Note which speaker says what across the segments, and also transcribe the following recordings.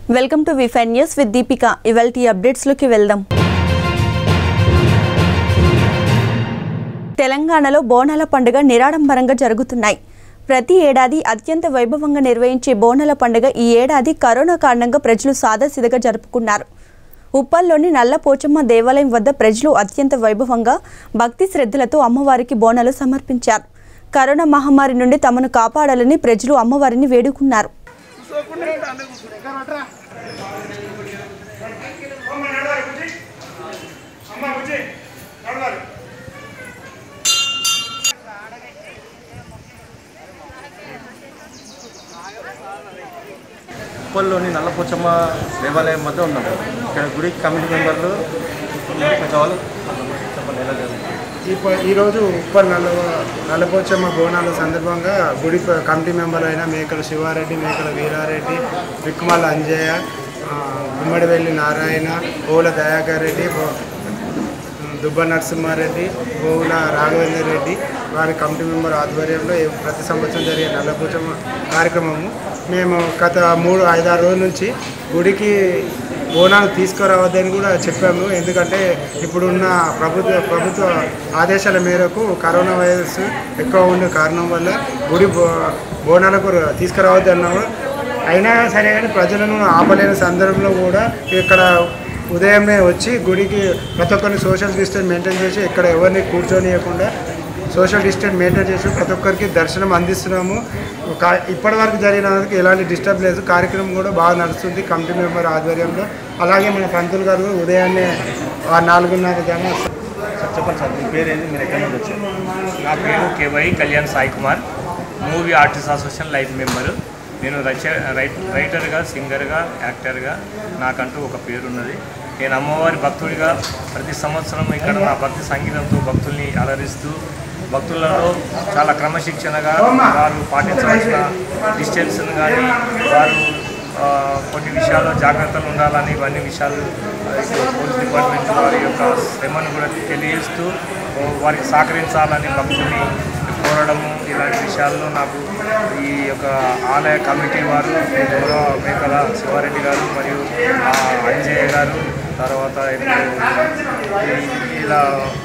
Speaker 1: Welcome to విఫైన్ news with Deepika ఇవాళ అప్డేట్స్లోకి వెళ్దాం తెలంగాణలో బోనాల పండుగ నిరాడంబరంగా జరుగుతున్నాయి ప్రతి ఏడాది అత్యంత వైభవంగా నిర్వహించే బోనాల పండుగ ఈ ఏడాది కరోనా కారణంగా ప్రజలు సాదాసీదగా జరుపుకున్నారు ఉప్పల్లోని నల్లపోచమ్మ దేవాలయం వద్ద ప్రజలు అత్యంత వైభవంగా భక్తి శ్రద్ధలతో అమ్మవారికి బోనాలు సమర్పించారు కరోనా మహమ్మారి నుండి తమను కాపాడాలని ప్రజలు అమ్మవారిని వేడుకున్నారు
Speaker 2: ఉప్పల్లోని నల్లపోచమ్మ దేవాలయం వద్ద ఉన్నాము ఇక్కడ గుడి కమిటీ మెంబర్లు పెద్దవాళ్ళు చెప్పండి ఎలా జరుగుతుంది
Speaker 3: ఈ- ఈరోజు ఉప్పల్ నల్ల నల్లపోచమ్మ బోనాల సందర్భంగా గుడి ప- కమిటీ మెంబర్ అయిన మేకల శివారెడ్డి మేకల వీరారెడ్డి విక్కుమాల అంజయ్య ఆ, గుమ్మడివెల్లి నారాయణ ఓల దయాకర్ రెడ్డి బో- దుబ్బ నరసింహారెడ్డి గోవుల రాఘవేంద్ర రెడ్డి వారి కమిటీ మెంబర్ ఆధ్వర్యంలో ఈ ప్రతి సంవత్సరం జరిగే నల్లపోచమ్మ కార్యక్రమము మేము గత మూడు ఐదారు రోజుల నుంచి గుడికి బోనాలు తీసుకురావద్దని కూడా చెప్పాము ఎందుకంటే ఇప్పుడున్న ప్రభుత్వ ప్రభుత్వ ఆదేశాల మేరకు కరోనా వైరస్ ఎక్కువ ఉండే కారణం వల్ల గుడి బో బోనాలకు తీసుకురావద్దు అన్నాము అయినా సరే కానీ ప్రజలను ఆపలేని సందర్భంలో కూడా ఇక్కడ ఉదయమే వచ్చి గుడికి ప్రతి ఒక్కరిని సోషల్ డిస్టెన్స్ మెయింటైన్ చేసి ఇక్కడ ఎవరిని కూర్చొనియకుండా సోషల్ డిస్టెన్స్ మెయింటైన్ చేసి ప్రతి ఒక్కరికి దర్శనం అందిస్తున్నాము కా- ఇప్పటివరకు జరిగిన దానికి ఎలాంటి డిస్టర్బ్ లేదు కార్యక్రమం కూడా బాగా నడుస్తుంది కమిటీ మెంబర్ ఆధ్వర్యంలో అలాగే మన పంతులు గారు కూడా ఉదయాన్నే ఆ నాలుగున్నర జన
Speaker 2: సార్ చెప్పండి సార్ మీ పేరు ఏంది మీరు ఎక్కడి నుంచి వచ్చారు
Speaker 4: నా పేరు K Y Kalyan Sai Kumar movie artist association life member నేను రచ రైట్ రైటర్గా సింగర్గా యాక్టర్గా నాకంటూ ఒక పేరున్నది నేను అమ్మవారి భక్తుడిగా ప్రతి సంవత్సరం ఇక్కడ నా భక్తి సంగీతంతో భక్తుల్ని అలరిస్తూ భక్తులలో చాలా క్రమశిక్షణగా వారు పాటించవలసిన డిస్టెన్స్ని కానీ వారు ఆ, కొన్ని విషయాల్లో జాగ్రత్తలు ఉండాలని ఇవన్నీ విషయాలు ఆ, ఇప్పుడు పోలీస్ డిపార్ట్మెంట్ వారి యొక్క శ్రమను కూడా తెలియజేస్తూ ఓ, వారికి సహకరించాలని భక్తుల్ని కోరడము ఇలాంటి విషయాల్లో నాకు ఈ యొక్క ఆలయ కమిటీ వారు గౌరవ మేకల శివారెడ్డి గారు మరియు ఆ, అంజయ్య గారు తర్వాత ఇప్పుడు ఈ- ఇలా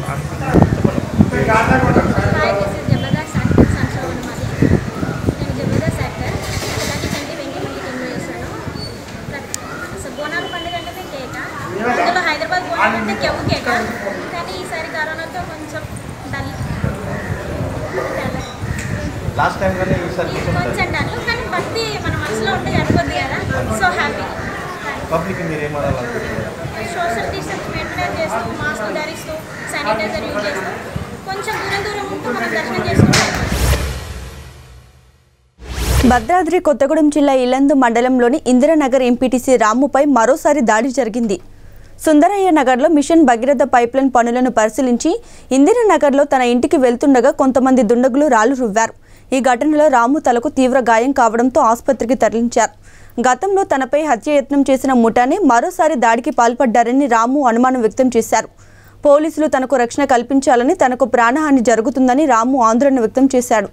Speaker 5: hi this is Jabardasth actor సంక్షోభం మాది నేను జబర్దస్త్ యాక్టర్ ఇలాంటి కంటి వెంకి మళ్ళీ కింద చేశాను అసలు బోనాలు పండుగ అంటే కేక అందులో హైదరాబాద్ బోనాలు అంటే కెవ్వు కేక కానీ ఈసారి కరోనాతో కొంచెం డల్
Speaker 2: లాస్ట్ టైం కానీ ఈసారి కొంచెం
Speaker 5: కొంచెం డల్ కానీ భక్తి మన మనసులో ఉంటే చనిపోద్ది కదా సో హ్యాపీ
Speaker 2: పబ్లిక్ మీరు ఏమనాలనుకుంటున్నారు
Speaker 5: సోషల్ డిస్టెన్స్ మెయింటైన్ చేస్తూ మాస్క్ ధరిస్తూ శానిటైజర్ యూజ్ చేస్తూ కొంచెం దూరం దూరం ఉంటూ మనం దర్శనం చేసుకుంటాం
Speaker 1: భద్రాద్రి కొత్తగూడెం జిల్లా ఇల్లందు మండలంలోని ఇందిరానగర్ ఎంపీటీసీ రాముపై మరోసారి దాడి జరిగింది సుందరయ్య నగర్లో మిషన్ భగీరథ పైప్లైన్ పనులను పరిశీలించి ఇందిరానగర్లో తన ఇంటికి వెళ్తుండగా కొంతమంది దుండగులు రాళ్లు రువ్వారు ఈ ఘటనలో రాము తలకు తీవ్ర గాయం కావడంతో ఆసుపత్రికి తరలించారు గతంలో తనపై హత్యయత్నం చేసిన ముఠానే మరోసారి దాడికి పాల్పడ్డారని రాము అనుమానం వ్యక్తం చేశారు పోలీసులు తనకు రక్షణ కల్పించాలని తనకు ప్రాణహాని జరుగుతుందని రాము ఆందోళన వ్యక్తం చేశాడు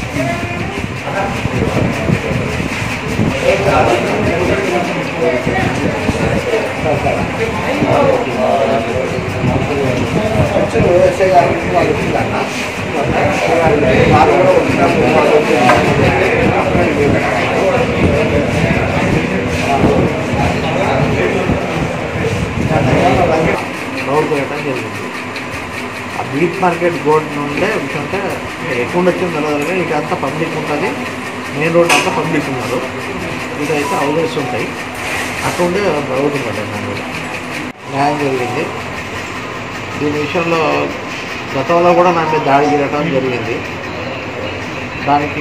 Speaker 6: రోడ్ పోయటం జరిగింది ఆ బీట్ మార్కెట్ గోడ్ నుండే అంటే ఎక్కడ వచ్చిందో తెలియదు కానీ ఇదంతా పబ్లిక్ ఉంటుంది మెయిన్ రోడ్ అంతా పబ్లిక్ ఉన్నారు ఇదైతే హౌజెస్ ఉంటాయి అక్కడే రోడ్ ఉంటుంది దాని మీద న్యాయం జరిగింది దీని విషయంలో గతంలో కూడా నా మీద దాడి జరగడం జరిగింది దానికి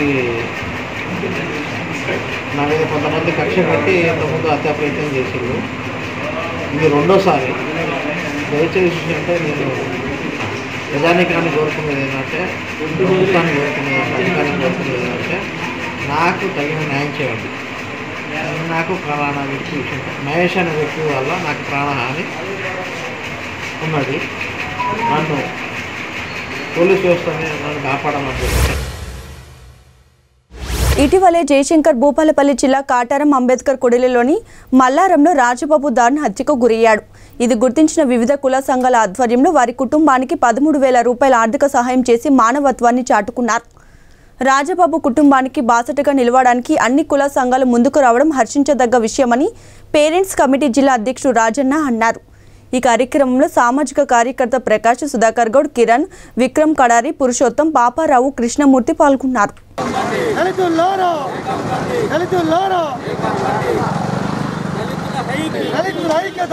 Speaker 6: నా మీద కొంతమంది కక్ష కట్టి ఇంతకుముందు హత్యా ప్రయత్నం చేసిండ్రు ఇది రెండోసారి దయచేసి అంటే నేను ప్రజానికాన్ని కోరుకునేది ఏంటంటే ప్రభుత్వాన్ని కోరుకునేది అంటే అధికారాన్ని కోరుకునేది ఏంటంటే నాకు తగిన న్యాయం చేయండి నాకు ప్రాణ వ్యక్తి విషయం మహేష్ అనే వ్యక్తి వల్ల నాకు ప్రాణహాని ఉన్నది నన్ను పోలీస్ వ్యవస్థని నన్ను కాపాడమని చెప్పి
Speaker 1: ఇటీవలే జయశంకర్ భూపాలపల్లి జిల్లా కాటారం అంబేద్కర్ కొడిలిలోని మల్లారంలో రాజబాబు దారుణ హత్యకు గురయ్యాడు ఇది గుర్తించిన వివిధ కుల సంఘాల ఆధ్వర్యంలో వారి కుటుంబానికి పదమూడు వేల రూపాయల ఆర్థిక సహాయం చేసి మానవత్వాన్ని చాటుకున్నారు రాజబాబు కుటుంబానికి బాసటగా నిలవడానికి అన్ని కుల సంఘాలు ముందుకు రావడం హర్షించదగ్గ విషయమని పేరెంట్స్ కమిటీ జిల్లా అధ్యక్షుడు రాజన్న అన్నారు ఈ కార్యక్రమంలో సామాజిక కార్యకర్త ప్రకాష్ సుధాకర్ గౌడ్ కిరణ్ విక్రమ్ కడారి పురుషోత్తం పాపారావు కృష్ణమూర్తి పాల్గొన్నారు
Speaker 7: దళితుల్లారా దళితుల్లారా దళితుల ఐక్యత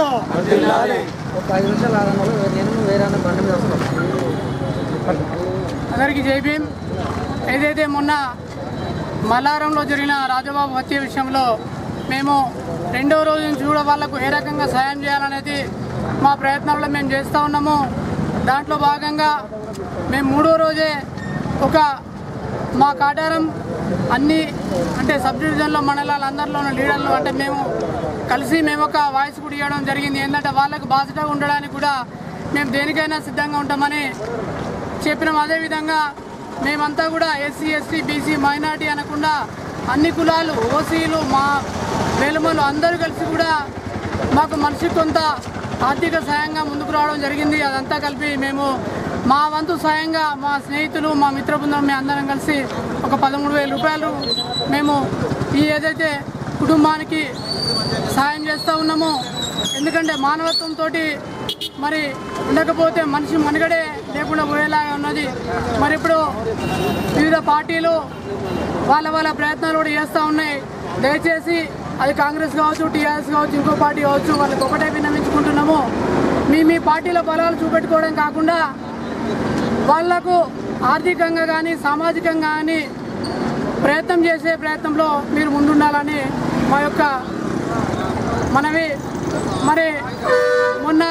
Speaker 8: అందరికీ జై భీమ్ ఏదైతే మొన్న మల్లారంలో జరిగిన రాజబాబు హత్య విషయంలో మేము రెండో రోజు నుంచి కూడా వాళ్ళకు ఏ రకంగా సాయం చేయాలనేది మా ప్రయత్నాల్లో మేము చేస్తూ ఉన్నాము దాంట్లో భాగంగా మేము మూడో రోజే ఒక మా కాటారం అన్ని అంటే సబ్ డివిజన్లో మండలాలు అందరిలో ఉన్న లీడర్లు అంటే మేము కలిసి మేము ఒక వాయిస్ కూడా ఇవ్వడం జరిగింది ఏంటంటే వాళ్ళకు బాధ్యతగా ఉండడానికి కూడా మేము దేనికైనా సిద్ధంగా ఉంటామని చెప్పినాం అదేవిధంగా మేమంతా కూడా ఎస్సీ ఎస్టీ బీసీ మైనార్టీ అనకుండా అన్ని కులాలు ఓసీలు మా వేలుమలు అందరూ కలిసి కూడా మాకు మనిషి కొంత ఆర్థిక సాయంగా ముందుకు రావడం జరిగింది అదంతా కలిపి మేము మా వంతు సాయంగా మా స్నేహితులు మా మిత్ర బృందం మేము అందరం కలిసి ఒక పదమూడు వేల రూపాయలు మేము ఈ ఏదైతే కుటుంబానికి సాయం చేస్తూ ఉన్నామో ఎందుకంటే మానవత్వంతో మరి ఉండకపోతే మనిషి మనుగడే లేకుండా పోయేలాగా ఉన్నది మరి ఇప్పుడు వివిధ పార్టీలు వాళ్ళ వాళ్ళ ప్రయత్నాలు కూడా చేస్తూ ఉన్నాయి దయచేసి అది కాంగ్రెస్ కావచ్చు టీఆర్ఎస్ కావచ్చు ఇంకో పార్టీ కావచ్చు వాళ్ళకి ఒకటే విన్నవించుకుంటున్నాము మీ మీ పార్టీల బలాలు చూపెట్టుకోవడం కాకుండా వాళ్లకు ఆర్థికంగా కానీ సామాజికంగా కానీ ప్రయత్నం చేసే ప్రయత్నంలో మీరు ముందుండాలని మా యొక్క మనవి మరి మొన్న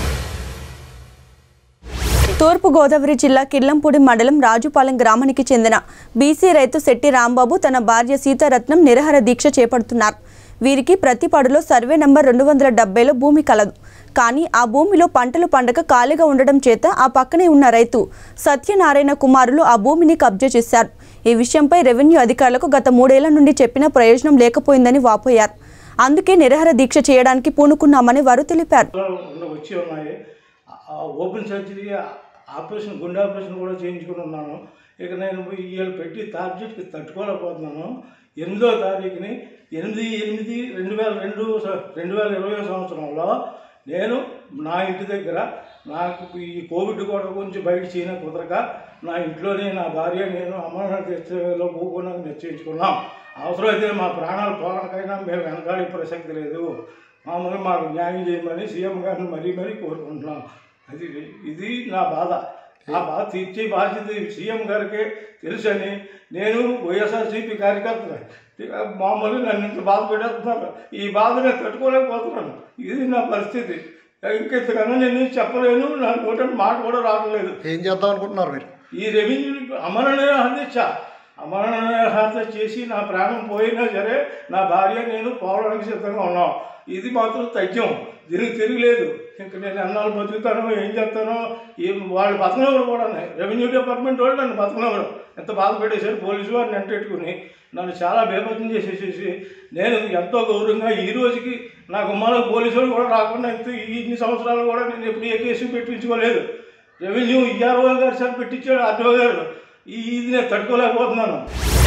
Speaker 1: తూర్పు గోదావరి జిల్లా కిర్లంపూడి మండలం రాజుపాలెం గ్రామానికి చెందిన బీసీ రైతు శెట్టి రాంబాబు తన భార్య సీతారత్నం నిరహర దీక్ష చేపడుతున్నారు వీరికి ప్రతి పడులో సర్వే నంబర్ రెండు వందల డెబ్బైలో భూమి కలదు కానీ ఆ భూమిలో పంటలు పండక ఖాళీగా ఉండడం చేత ఆ పక్కనే ఉన్న రైతు సత్యనారాయణ కుమారులు ఆ భూమిని కబ్జా చేశారు ఈ విషయంపై రెవెన్యూ అధికారులకు గత మూడేళ్ల నుండి చెప్పిన ప్రయోజనం లేకపోయిందని వాపోయారు అందుకే నిరహర దీక్ష చేయడానికి పూనుకున్నామని వారు తెలిపారు
Speaker 9: ఉన్న- వచ్చి ఉన్నాయి ఆ ఓపెన్ సర్జరీ ఆపరేషన్ గుండె ఆపరేషన్ కూడా చేయించుకుని ఉన్నాను ఇక నేను వీళ్ళు పెట్టి టార్గెట్కి తట్టుకోలేకపోతున్నాను ఎనిమిదో తారీఖుని ఎనిమిది ఎనిమిది రెండు వేల రెండు స- రెండు వేల ఇరవై సంవత్సరంలో నేను నా ఇంటి దగ్గర నాకు ఈ కోవిడ్ కూడా కొంచెం బయట చేయన కుదరక నా ఇంట్లోనే నా భార్య నేను అమరనాథ్ లో భూగుణం నిశ్చయించుకున్నాం అవసరమైతే మా ప్రాణాలు పోవడానికైనా మేము వెనకాడే ప్రసక్తి లేదు మామూలుగా మాకు న్యాయం చేయమని సీఎం గారిని మరీ మరీ కోరుకుంటున్నాం అది ఇది నా బాధ ఆ బాధ తీర్చే బాధ్యత ఈ సీఎం గారికి తెలుసని నేను వైఎస్ఆర్సీపీ కార్యకర్త మామూలుగా నన్ను ఇంత బాధ పెట్టేస్తున్నారు ఈ బాధ నేను తట్టుకోలేకపోతున్నాను ఇది నా పరిస్థితి ఇంకెంతకన్నా నేను చెప్పలేను నా నోట మాట కూడా రావట్లేదు
Speaker 10: ఏం చేద్దాం అనుకుంటున్నారు మీరు
Speaker 9: ఈ రెవెన్యూ అమరణ హత్య అమరణ హత్య చేసి నా ప్రాణం పోయినా సరే నా భార్య నేను పోవడానికి సిద్ధంగా ఉన్నాం ఇది మాత్రం తథ్యం దీనికి తిరగలేదు ఇంక నేను అన్నాళ్ళు బతుకుతానో ఏం చేస్తానో ఏం వాళ్ళు బతకనవరు కూడా రెవెన్యూ డిపార్ట్మెంట్ వాళ్ళు నన్ను బతకనవరు ఎంత బాధ పెట్టేశారు పోలీసు వారిని ఎంటెట్టుకుని నన్ను చాలా బేపత్యం చేసేసేసి నేను ఎంతో గౌరవంగా ఈ రోజుకి నా గుమ్మాలో పోలీసు వాళ్ళు కూడా రాకుండా ఇంత ఇన్ని సంవత్సరాలు కూడా నేను ఎప్పుడు ఏ కేసు పెట్టించుకోలేదు రెవెన్యూ ఈఆర్ఓ గారు సార్ పెట్టించాడు ఆర్టీఓ గారు ఈ ఇది నేను తట్టుకోలేకపోతున్నాను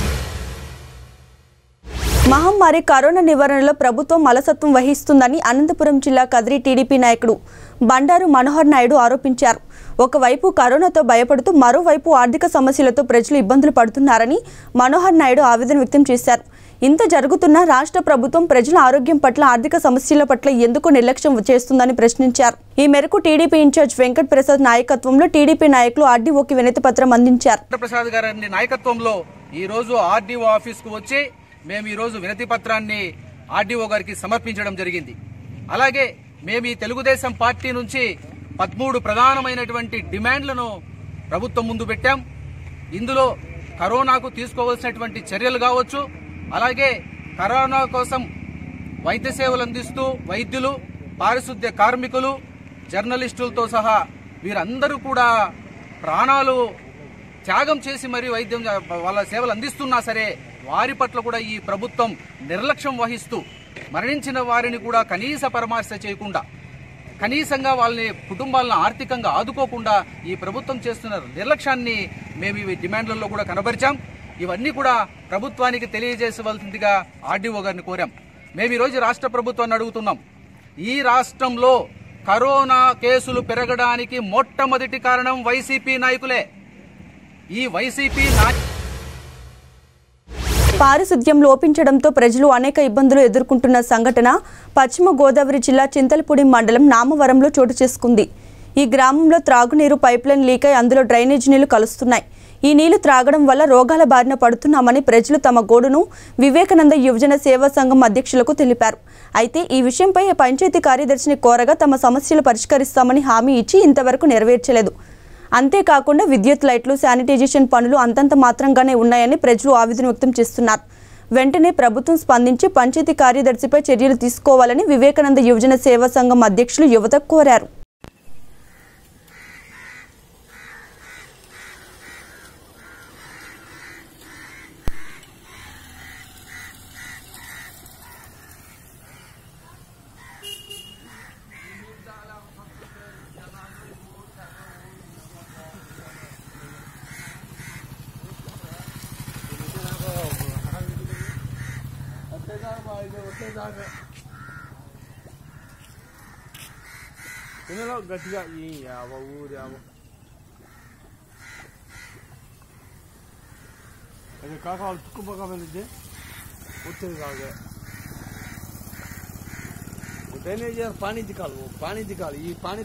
Speaker 1: మహమ్మారి కరోనా నివారణలో ప్రభుత్వం అలసత్వం వహిస్తుందని అనంతపురం జిల్లా కదిరి టీడీపీ నాయకుడు బండారు మనోహర్ నాయుడు ఆరోపించారు ఒకవైపు కరోనాతో భయపడుతూ మరోవైపు ఆర్థిక సమస్యలతో ప్రజలు ఇబ్బందులు పడుతున్నారని మనోహర్ నాయుడు ఆవేదన వ్యక్తం చేశారు ఇంత జరుగుతున్నా రాష్ట్ర ప్రభుత్వం ప్రజల ఆరోగ్యం పట్ల ఆర్థిక సమస్యల పట్ల ఎందుకు నిర్లక్ష్యం చేస్తుందని ప్రశ్నించారు ఈ మేరకు టీడీపీ ఇన్ఛార్జ్ వెంకట్ ప్రసాద్ నాయకత్వంలో టీడీపీ నాయకులు ఆర్డీఓకి వినతి పత్రం అందించారు
Speaker 11: ప్రసాద్ గారి నాయకత్వంలో ఈ రోజు ఆర్డీఓ ఆఫీస్ కు వచ్చి మేము ఈ రోజు వినతి పత్రాన్ని ఆర్డీఓ గారికి సమర్పించడం జరిగింది అలాగే మేము ఈ తెలుగుదేశం పార్టీ నుంచి పదమూడు ప్రధానమైనటువంటి డిమాండ్లను ప్రభుత్వం ముందు పెట్టాం ఇందులో కరోనాకు తీసుకోవాల్సినటువంటి చర్యలు కావచ్చు అలాగే కరోనా కోసం వైద్య సేవలు అందిస్తూ వైద్యులు పారిశుద్ధ్య కార్మికులు జర్నలిస్టులతో సహా వీరందరూ కూడా ప్రాణాలు త్యాగం చేసి మరి వైద్యం వాళ్ళ సేవలు అందిస్తున్నా సరే వారి పట్ల కూడా ఈ ప్రభుత్వం నిర్లక్ష్యం వహిస్తూ మరణించిన వారిని కూడా కనీస పరామర్శ చేయకుండా కనీసంగా వాళ్ళని కుటుంబాలను ఆర్థికంగా ఆదుకోకుండా ఈ ప్రభుత్వం చేస్తున్న నిర్లక్ష్యాన్ని మేము ఇవి డిమాండ్లలో కూడా కనబరిచాం ఇవన్నీ కూడా ప్రభుత్వానికి తెలియజేసవలసిందిగా ఆర్డీఓ గారిని కోరాం మేము ఈరోజు రాష్ట్ర ప్రభుత్వాన్ని అడుగుతున్నాం ఈ రాష్ట్రంలో కరోనా కేసులు పెరగడానికి మొట్టమొదటి కారణం వైసీపీ నాయకులే ఈ వైసీపీ నాయ
Speaker 1: పారిశుద్ధ్యం లోపించడంతో ప్రజలు అనేక ఇబ్బందులు ఎదుర్కొంటున్న సంఘటన పశ్చిమ గోదావరి జిల్లా చింతలపూడి మండలం నామవరంలో చోటు చేసుకుంది ఈ గ్రామంలో త్రాగునీరు పైప్లైన్ లీక్ అయి అందులో డ్రైనేజ్ నీళ్లు కలుస్తున్నాయి ఈ నీళ్లు త్రాగడం వల్ల రోగాల బారిన పడుతున్నామని ప్రజలు తమ గోడును వివేకానంద యువజన సేవా సంఘం అధ్యక్షులకు తెలిపారు అయితే ఈ విషయంపై పంచాయతీ కార్యదర్శిని కోరగా తమ సమస్యలు పరిష్కరిస్తామని హామీ ఇచ్చి ఇంతవరకు నెరవేర్చలేదు అంతేకాకుండా విద్యుత్ లైట్లు శానిటైజేషన్ పనులు అంతంత మాత్రంగానే ఉన్నాయని ప్రజలు ఆవేదన వ్యక్తం చేస్తున్నారు వెంటనే ప్రభుత్వం స్పందించి పంచాయతీ కార్యదర్శిపై చర్యలు తీసుకోవాలని వివేకానంద యువజన సేవా సంఘం అధ్యక్షులు యువత కోరారు
Speaker 7: తినలో గట్టిగా ఈ యావ ఊరు యావ అది కాక వాళ్ళు తుక్కుపక్క వెళ్ళిద్ది వచ్చేది కాదు డ్రైనేజ్ పానీ దిక్కాలి ఓ పానీ దిక్కాలి ఈ పానీ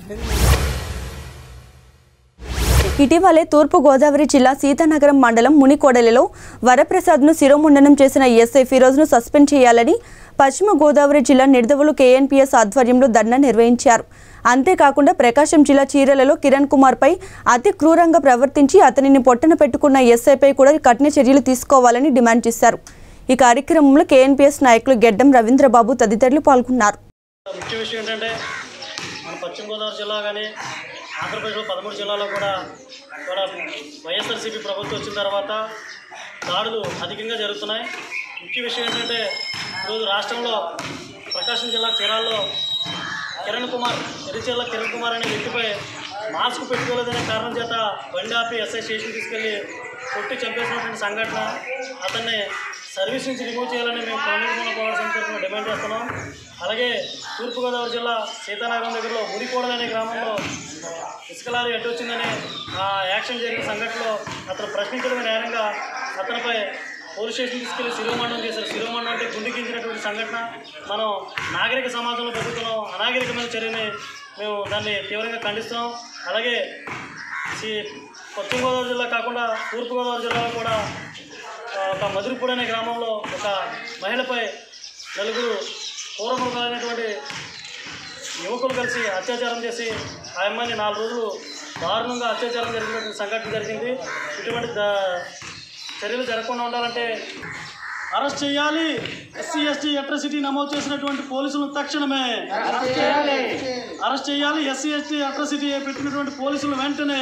Speaker 1: ఇటీవలే తూర్పు గోదావరి జిల్లా సీతానగరం మండలం మునికోడలిలో వరప్రసాద్ను శిరోముండనం చేసిన ఎస్ఐ ఫిరోజ్ను సస్పెండ్ చేయాలని పశ్చిమ గోదావరి జిల్లా నిడదవలు కేఎన్పీఎస్ ఆధ్వర్యంలో ధర్నా నిర్వహించారు అంతేకాకుండా ప్రకాశం జిల్లా చీరలలో కిరణ్ కుమార్పై అతి క్రూరంగా ప్రవర్తించి అతనిని పొట్టన పెట్టుకున్న ఎస్ఐపై కూడా కఠిన చర్యలు తీసుకోవాలని డిమాండ్ చేశారు ఈ కార్యక్రమంలో కేఎన్పీఎస్ నాయకులు గెడ్డం రవీంద్రబాబు తదితరులు పాల్గొన్నారు
Speaker 10: ముఖ్య విషయం ఏంటంటే మన పశ్చిమ గోదావరి జిల్లా కానీ ఆంధ్రప్రదేశ్లో పదమూడు జిల్లాలో కూడా కూడా వైఎస్ఆర్సీపీ ప్రభుత్వం వచ్చిన తర్వాత దాడులు అధికంగా జరుగుతున్నాయి ముఖ్య విషయం ఏంటంటే ఈరోజు రాష్ట్రంలో ప్రకాశం జిల్లా చీరాల్లో కిరణ్ కుమార్ ఎరిచేళ్ళ కిరణ్ కుమార్ అనే వ్యక్తిపై మాస్క్ పెట్టుకోలేదనే కారణం చేత బండి ఆపి ఎస్ఐ స్టేషన్ తీసుకెళ్లి కొట్టి చంపేసినటువంటి సంఘటన అతన్ని సర్వీస్ నుంచి రిమూవ్ చేయాలని మేము పునర్నిర్మాణ పౌర సమితి తరఫున డిమాండ్ చేస్తున్నాం అలాగే తూర్పుగోదావరి జిల్లా సీతానగరం దగ్గరలో మురికోడలు అనే గ్రామంలో ఇసుక లారీ ఎటు వచ్చిందని ఆ యాక్షన్ జరిగిన సంఘటనలో అతను ప్రశ్నించడమే నేరంగా అతనిపై పోలీస్ స్టేషన్ తీసుకెళ్లి శిరోమండనం చేశారు శిరోమండనం అంటే గుండెకించినటువంటి సంఘటన మనం నాగరిక సమాజంలో బతుకుతున్నాం అనాగరికమైన చర్యని మేము దాన్ని తీవ్రంగా ఖండిస్తున్నాం అలాగే సి పశ్చిమ గోదావరి జిల్లా కాకుండా తూర్పుగోదావరి జిల్లాలో కూడా ఆ, ఒక మధురపూడి అనే గ్రామంలో ఒక మహిళపై నలుగురు పూర్వముఖమైనటువంటి యువకులు కలిసి అత్యాచారం చేసి ఆ అమ్మాయిని నాలుగు రోజులు దారుణంగా అత్యాచారం జరిగినటువంటి సంఘటన జరిగింది ఇటువంటి ద- చర్యలు జరగకుండా ఉండాలంటే అరెస్ట్ చేయాలి ఎస్సీ ఎస్టీ అట్రసిటీ నమోదు చేసినటువంటి పోలీసులను తక్షణమే అరెస్ట్ చేయాలి ఎస్సీ ఎస్టీ అట్రసిటీ పెట్టినటువంటి పోలీసులు వెంటనే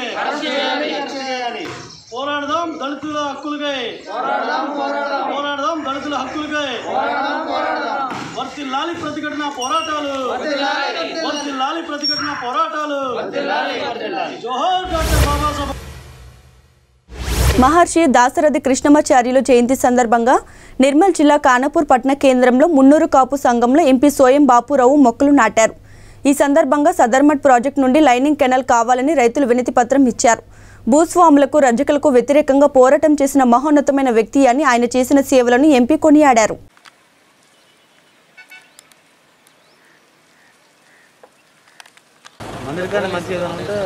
Speaker 10: పోరాడదాం దళితుల హక్కులకై పోరాడదాం దళితుల హక్కులకై వర్తిల్లాలి ప్రతిఘటన పోరాటాలు వర్తిల్లాలి ప్రతిఘటన పోరాటాలు జోహర్ డాక్టర్ బాబాసాహెబ్
Speaker 1: మహర్షి దాసరథి కృష్ణమాచార్యులు జయంతి సందర్భంగా నిర్మల్ జిల్లా కానపూర్ పట్టణ కేంద్రంలో మున్నూరు కాపు సంఘంలో ఎంపీ సోయం బాపురావు మొక్కలు నాటారు ఈ సందర్భంగా సదర్మట్ ప్రాజెక్టు నుండి లైనింగ్ కెనాల్ కావాలని రైతులు వినతి పత్రం ఇచ్చారు భూస్వాములకు రజకులకు వ్యతిరేకంగా పోరాటం చేసిన మహోన్నతమైన వ్యక్తి అని ఆయన చేసిన సేవలను ఎంపీ కొనియాడారు
Speaker 6: అందరికన్నా మంచిగా ఉంటే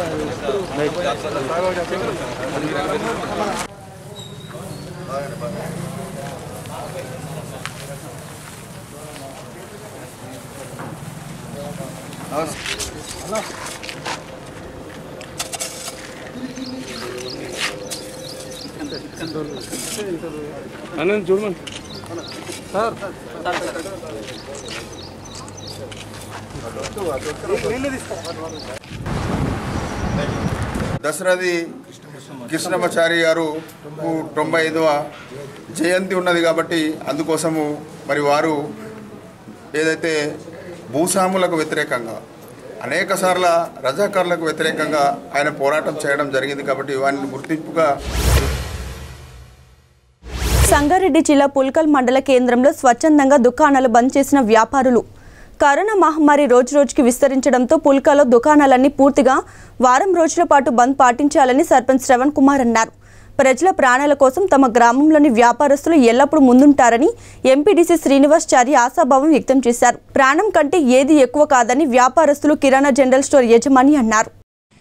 Speaker 7: అన్న చూడమని సార్
Speaker 12: దశరథి కృష్ణమాచారి గారు తొంభై ఐదవ జయంతి ఉన్నది కాబట్టి అందుకోసము మరి వారు ఏదైతే భూస్వాములకు వ్యతిరేకంగా అనేక సార్ల రజాకారులకు వ్యతిరేకంగా ఆయన పోరాటం చేయడం జరిగింది కాబట్టి వారిని గుర్తింపుగా
Speaker 1: సంగారెడ్డి జిల్లా పుల్కల్ మండల కేంద్రంలో స్వచ్ఛందంగా దుకాణాలు బంద్ చేసిన వ్యాపారులు కరోనా మహమ్మారి రోజు రోజుకి విస్తరించడంతో పుల్కలో దుకాణాలన్నీ పూర్తిగా వారం రోజుల పాటు బంద్ పాటించాలని సర్పంచ్ శ్రవణ్ కుమార్ అన్నారు ప్రజల ప్రాణాల కోసం తమ గ్రామంలోని వ్యాపారస్తులు ఎల్లప్పుడూ ముందుంటారని ఎంపీడీసీ శ్రీనివాస్ చారి ఆశాభావం వ్యక్తం చేశారు ప్రాణం కంటే ఏది ఎక్కువ కాదని వ్యాపారస్తులు కిరాణా జనరల్ స్టోర్ యజమాని అన్నారు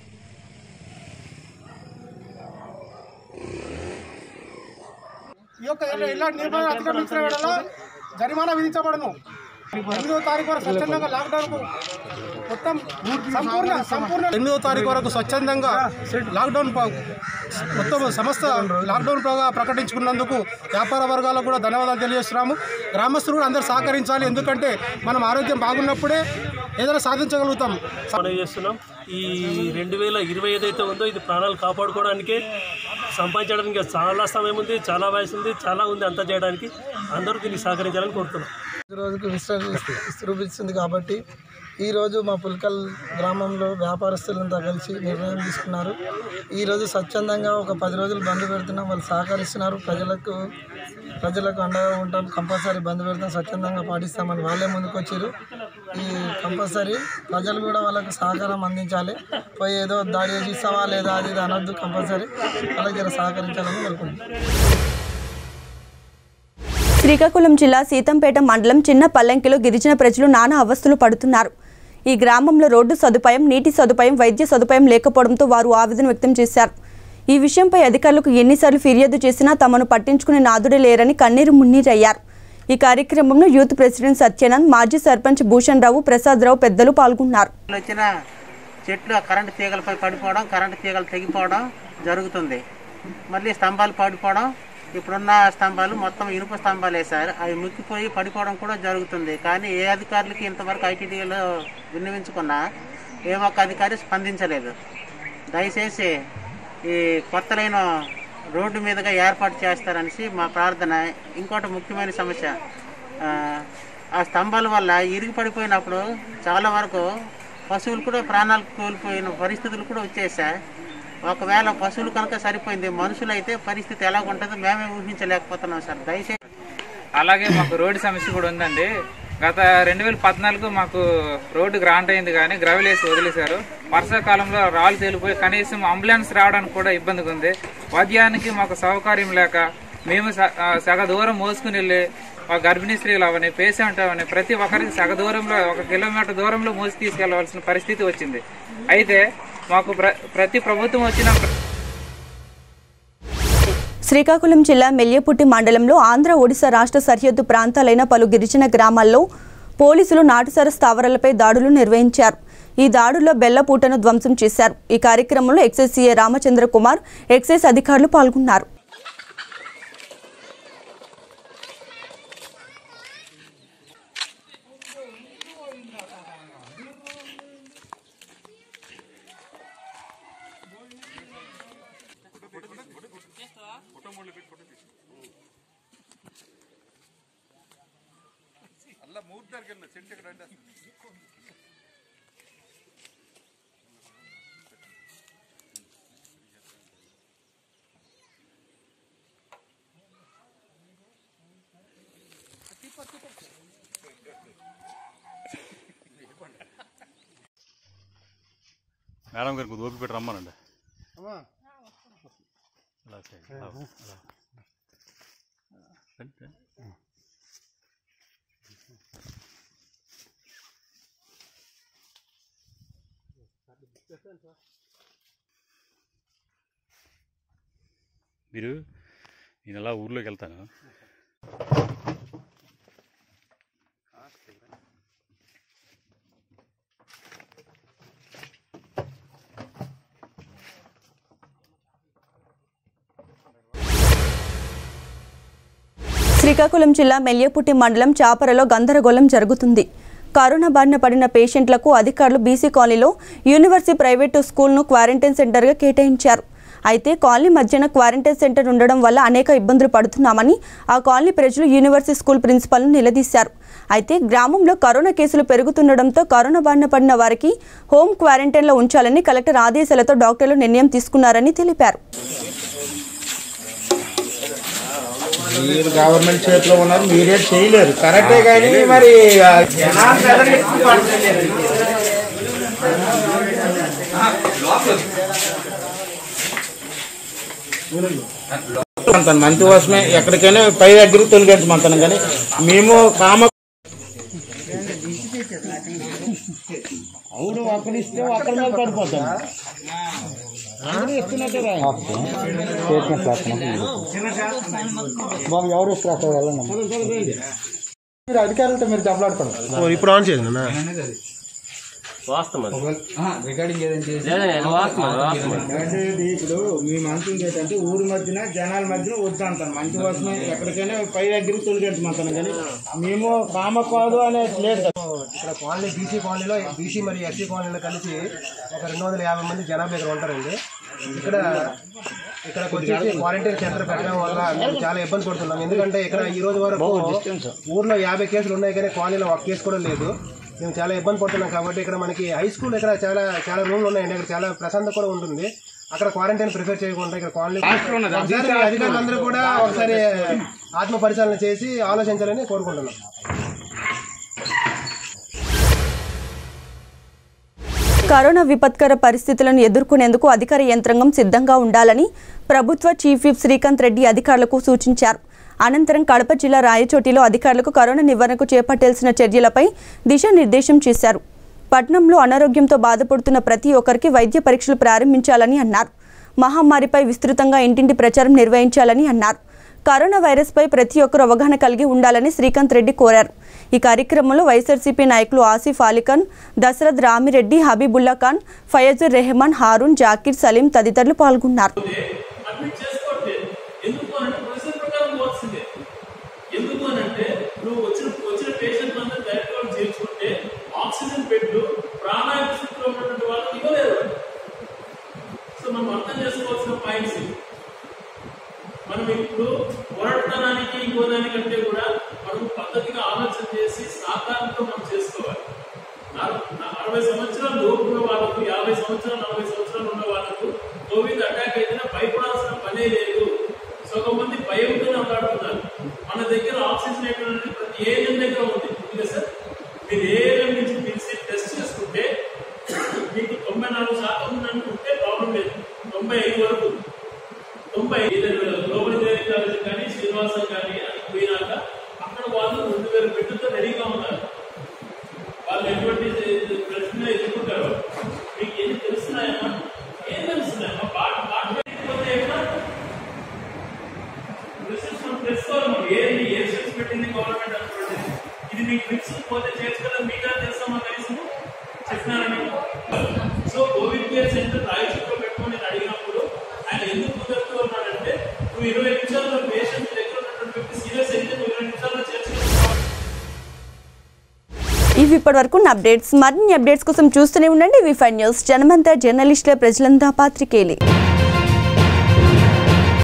Speaker 13: ఈ యొక్క ఇలాంటి నిబంధనలు అతిక్రమించిన వేళ జరిమానా విధించబడను ఎనిమిదో తారీఖు వరకు స్వచ్ఛందంగా లాక్డౌన్ మొత్తం సంపూర్ణ సంపూర్ణ ఎనిమిదో తారీఖు వరకు స్వచ్ఛందంగా లాక్డౌన్ ప- మొత్తం సంస్థ లాక్డౌన్ ప్ర- ప్రకటించుకున్నందుకు వ్యాపార వర్గాలకు కూడా ధన్యవాదాలు తెలియజేస్తున్నాము గ్రామస్తులు కూడా అందరూ సహకరించాలి ఎందుకంటే మనం ఆరోగ్యం బాగున్నప్పుడే ఏదైనా సాధించగలుగుతాం
Speaker 10: మనం చేస్తున్నాం ఈ రెండు వేల ఇరవై ఏదైతే ఉందో ఇది ప్రాణాలు కాపాడుకోవడానికే సంపాదించడానికి చాలా సమయం ఉంది చాలా వయసు ఉంది చాలా ఉంది అంతా చేయడానికి అందరూ దీనికి సహకరించాలని కోరుతున్నాం
Speaker 14: రోజుకు విస్తరి విస్తృపిస్తుంది కాబట్టి ఈరోజు మా పుల్కల్ గ్రామంలో వ్యాపారస్తులంతా కలిసి నిర్ణయం తీసుకున్నారు ఈరోజు స్వచ్ఛందంగా ఒక పది రోజులు బంద్ పెడుతున్నాం వాళ్ళు సహకరిస్తున్నారు ప్రజలకు ప్రజలకు అండగా ఉంటాం కంపల్సరీ బంద్ పెడతాం స్వచ్ఛందంగా పాటిస్తామని వాళ్ళే ముందుకు వచ్చారు ఈ కంపల్సరీ ప్రజలు కూడా వాళ్ళకు సహకారం అందించాలి పోయి ఏదో దాడి చేసి ఇస్తావా లేదా అది ఇది అనొద్దు కంపల్సరీ వాళ్ళకి జర సహకరించాలని కోరుకుంటున్నాం
Speaker 1: శ్రీకాకుళం జిల్లా సీతంపేట మండలం చిన్న పల్లెంకిలో గిరిజన ప్రజలు నానా అవస్థలు పడుతున్నారు ఈ గ్రామంలో రోడ్డు సదుపాయం నీటి సదుపాయం వైద్య సదుపాయం లేకపోవడంతో వారు ఆవేదన వ్యక్తం చేశారు ఈ విషయంపై అధికారులకు ఎన్నిసార్లు ఫిర్యాదు చేసినా తమను పట్టించుకునే నాదుడే లేరని కన్నీరు మున్నీరయ్యారు ఈ కార్యక్రమంలో యూత్ ప్రెసిడెంట్ సత్యానంద్ మాజీ సర్పంచ్ భూషణ్ రావు ప్రసాద్ రావు పెద్దలు పాల్గొన్నారు
Speaker 6: వచ్చిన చెట్లు ఆ కరెంటు తీగలపై పడిపోవడం కరెంటు తీగలు తెగిపోవడం జరుగుతుంది మళ్ళీ స్తంభాలు పడిపోవడం ఇప్పుడున్న స్తంభాలు మొత్తం ఇనుప స్తంభాలు వేశారు అవి ముక్కిపోయి పడిపోవడం కూడా జరుగుతుంది కానీ ఏ అధికారులకి ఇంతవరకు ఐటీడీలో విన్నవించుకున్నా ఏ ఒక్క అధికారి స్పందించలేదు దయచేసి ఈ కొత్త లైన్ రోడ్డు మీదుగా ఏర్పాటు చేస్తారనేసి మా ప్రార్థన ఇంకోటి ముఖ్యమైన సమస్య ఆ, ఆ స్తంభాల వల్ల ఇరిగి పడిపోయినప్పుడు చాలా వరకు పశువులు కూడా ప్రాణాలు కోల్పోయిన పరిస్థితులు కూడా వచ్చేసాయి ఒకవేళ పశువులు కనుక సరిపోయింది మనుషులు అయితే పరిస్థితి ఎలా ఉంటుందో మేమే ఊహించలేకపోతున్నాం సార్ దయచేసి
Speaker 15: అలాగే మాకు రోడ్డు సమస్య కూడా ఉందండి గత రెండు వేల పద్నాలుగు మాకు రోడ్డు గ్రాంట్ అయింది కానీ గ్రవెల్ వేసి వదిలేశారు వర్షాకాలంలో రాళ్ళు తేలిపోయి కనీసం అంబులెన్స్ రావడానికి కూడా ఇబ్బందిగా ఉంది వైద్యానికి మాకు సౌకర్యం లేక మేము స- ఆ, సగ దూరం మోసుకుని వెళ్ళి మా గర్భిణీ స్త్రీలు అవని పేషెంట్ అవని ప్రతి ఒక్కరికి సగ దూరంలో ఒక కిలోమీటర్ దూరంలో మోసి తీసుకెళ్లవలసిన పరిస్థితి వచ్చింది అయితే మాకు ప్ర- ప్రతి ప్రభుత్వం వచ్చిన
Speaker 1: శ్రీకాకుళం జిల్లా మెల్యపుట్టి మండలంలో ఆంధ్ర ఒడిశా రాష్ట్ర సరిహద్దు ప్రాంతాలైన పలు గిరిజన గ్రామాల్లో పోలీసులు నాటుసార స్థావరాలపై దాడులు నిర్వహించారు ఈ దాడుల్లో బెల్లపూటను ధ్వంసం చేశారు ఈ కార్యక్రమంలో excise CA Ramachandra Kumar excise అధికారులు పాల్గొన్నారు
Speaker 16: మేడం గారికి కొద్దిగా ఓపిక పెట్టి రమ్మనండి అలా చేయండి. అలా, అలా. రండి, రండి. మీరు నేను అలా ఊర్లోకి వెళ్తాను
Speaker 1: శ్రీకాకుళం జిల్లా మెల్యపుట్టి మండలం చాపరలో గందరగోళం జరుగుతుంది కరోనా బారిన పడిన పేషెంట్లకు అధికారులు బీసీ కాలనీలో యూనివర్సిటీ ప్రైవేటు స్కూల్ను క్వారంటైన్ సెంటర్గా కేటాయించారు అయితే కాలనీ మధ్యన క్వారంటైన్ సెంటర్ ఉండడం వల్ల అనేక ఇబ్బందులు పడుతున్నామని ఆ కాలనీ ప్రజలు యూనివర్సిటీ స్కూల్ ప్రిన్సిపల్ను నిలదీశారు అయితే గ్రామంలో కరోనా కేసులు పెరుగుతుండడంతో కరోనా బారిన పడిన వారికి హోమ్ క్వారంటైన్లో ఉంచాలని కలెక్టర్ ఆదేశాలతో డాక్టర్లు నిర్ణయం తీసుకున్నారని తెలిపారు
Speaker 3: మీరు గవర్నమెంట్ చేతిలో ఉన్నారు మీరే చేయలేరు కరెక్టే కానీ మరి ఆ జనాలు ప్రజలు ఎక్కువ పడతలేరు. అంత మంచి కోసమే ఎక్కడికైనా పై దగ్గర తొలగించమంటాను కానీ మేము కామ అవును అక్కడ ఇస్తే అక్కడ మీద పడిపోతాం అందరూ ఇస్తున్నట్టే రా.
Speaker 17: బాబు ఎవరు వెళ్ళండి
Speaker 3: మీరు అధికారులతో మీరు దెబ్బలాడుకోండి
Speaker 17: ఇప్పుడు ఆన్ చేయండి అన్న.
Speaker 11: రికార్డింగ్
Speaker 3: అంటే ఇది ఇప్పుడు మేము అంటుంది ఏంటంటే ఊరి మధ్యన జనాల మధ్యన వద్దు అంటాను మంచి కోసమే ఎక్కడికైనా పై దగ్గర తొలగించమంటాను కానీ మేము కామ కాదు అనే లేదు కదా.
Speaker 17: ఇక్కడ కాలనీ బీసీ కాలనీలో బీసీ మరియు ఎస్సీ కాలనీలో కలిసి ఒక రెండు వందల యాభై మంది జనాభా ఇక్కడ ఉంటారండి ఇక్కడ ఇక్కడికి వచ్చేసి క్వారంటైన్ సెంటర్ పెట్టడం వల్ల మేము చాలా ఇబ్బంది పడుతున్నాం ఎందుకంటే ఇక్కడ ఈ రోజు వరకు ఊర్లో యాభై కేసులు ఉన్నాయి కానీ కాలనీలో ఒక కేసు కూడా లేదు మేము చాలా ఇబ్బంది పడుతున్నాం కాబట్టి ఇక్కడ మనకి హై స్కూల్ ఇక్కడ చాలా చాలా రూమ్లు ఉన్నాయండి ఇక్కడ చాలా ప్రశాంతత కూడా ఉంటుంది అక్కడ క్వారంటైన్ ప్రిఫర్ చేయకుండా ఇక్కడ కాలనీ ఒకసారి అధికారులందరూ కూడా ఒకసారి ఆత్మ పరిశీలన చేసి ఆలోచించాలని కోరుకుంటున్నాం
Speaker 1: కరోనా విపత్కర పరిస్థితులను ఎదుర్కొనేందుకు అధికార యంత్రాంగం సిద్ధంగా ఉండాలని ప్రభుత్వ చీఫ్ విప్ శ్రీకాంత్ రెడ్డి అధికారులకు సూచించారు అనంతరం కడప జిల్లా రాయచోటిలో అధికారులకు కరోనా నివారణకు చేపట్టాల్సిన చర్యలపై దిశానిర్దేశం చేశారు పట్నంలో అనారోగ్యంతో బాధపడుతున్న ప్రతి ఒక్కరికి వైద్య పరీక్షలు ప్రారంభించాలని అన్నారు మహమ్మారిపై విస్తృతంగా ఇంటింటి ప్రచారం నిర్వహించాలని అన్నారు కరోనా వైరస్పై ప్రతి ఒక్కరు అవగాహన కలిగి ఉండాలని శ్రీకాంత్ రెడ్డి కోరారు ఈ కార్యక్రమంలో వైఎస్ఆర్సీపీ నాయకులు ఆసిఫ్ అలీఖాన్ దశరథ్ రామిరెడ్డి హబీబుల్లా ఖాన్ ఫయజుర్ రెహమాన్ హారూన్ జాకీర్ సలీం తదితరులు పాల్గొన్నారు
Speaker 18: అడ్మిట్ చేసుకోవట్లే ఎందుకు అంటే ప్రొసీజర్ ప్రకారం పోవాల్సిందే ఎందుకు అని అంటే నువ్వు వచ్చిన వచ్చిన పేషెంట్ అందరూ డైరెక్ట్ గా చేర్చుకుంటే ఆక్సిజన్ బెడ్లు ప్రాణాయామ స్థితిలో ఉన్నటువంటి వాళ్ళకి ఇవ్వలేరు సో మనం అర్థం చేసుకోవాల్సిన పాయింట్స్ ఇవి. మనం ఇప్పుడు పోరాడటానికి ఇంకో దానికంటే కూడా మనం పద్ధతిగా ఆలోచన చేసి సాధారణతో మనం చేసుకోవాలి నా- నా అరవై సంవత్సరాల లోపు ఉన్న వాళ్ళకు యాభై సంవత్సరాలు నలభై సంవత్సరాలు ఉన్న వాళ్ళకు కోవిడ్ అటాక్ అయితేనే భయపడాల్సిన పనే లేదు సగం మంది భయంతో మాట్లాడుతున్నారు మన దగ్గర ఆక్సిజన్ ఎక్కడ ఉంది? ప్రతి ఏఎం దగ్గర ఉంది ఉంది సార్ మీరు ఏఎం నుంచి పిలిచి టెస్ట్ చేసుకుంటే మీకు తొంభై నాలుగు శాతం ఉందనుకుంటే ప్రాబ్లం లేదు తొంభై ఐదు వరకు తొంభై ఐదు గ్లోబల్ ఇంజనీరింగ్ కాలేజ్ కానీ శ్రీనివాసం కానీ అది పోయినాక అక్కడ వాళ్ళు రెండు వేల బెడ్లతో రెడీగా ఉన్నారు వాళ్ళు ఎటువంటి ప్రశ్న ఎదుర్కొంటారో మీకు ఏం తెలుస్తున్నాయమ్మా ఏం తెలుస్తున్నాయమ్మా పాట పాట పెట్టకపోతే ఏమన్నా రిసెర్చ్ మనం తెలుసుకోవాలి మనం ఏది ఏ రిసెర్చ్ పెట్టింది గవర్నమెంట్ అనుకోండి ఇది మీకు ఫిక్స్ పోతే చేసుకోలేదు మీకు తెలుస్తామా కనీసం చెప్పినారని సో కోవిడ్ కేర్ సెంటర్ రాయచూరులో పెట్టుకొని నేను అడిగినప్పుడు ఆయన ఎందుకు కుదరదు అన్నాడంటే నువ్వు ఇరవై నిమిషాల్లో పేషెంట్ దగ్గర ఉన్నటువంటి వ్యక్తి సీరియస్ అయితే నువ్వు ఇరవై నిమిషాల్లో చేర్చుకుంటావు
Speaker 1: ఇవి ఇప్పటివరకు ఉన్న అప్డేట్స్ మరిన్ని అప్డేట్స్ కోసం చూస్తూనే ఉండండి వి ఫైవ్ న్యూస్ జనమంతా జర్నలిస్టుల ప్రజలంతా పాత్రికేయులే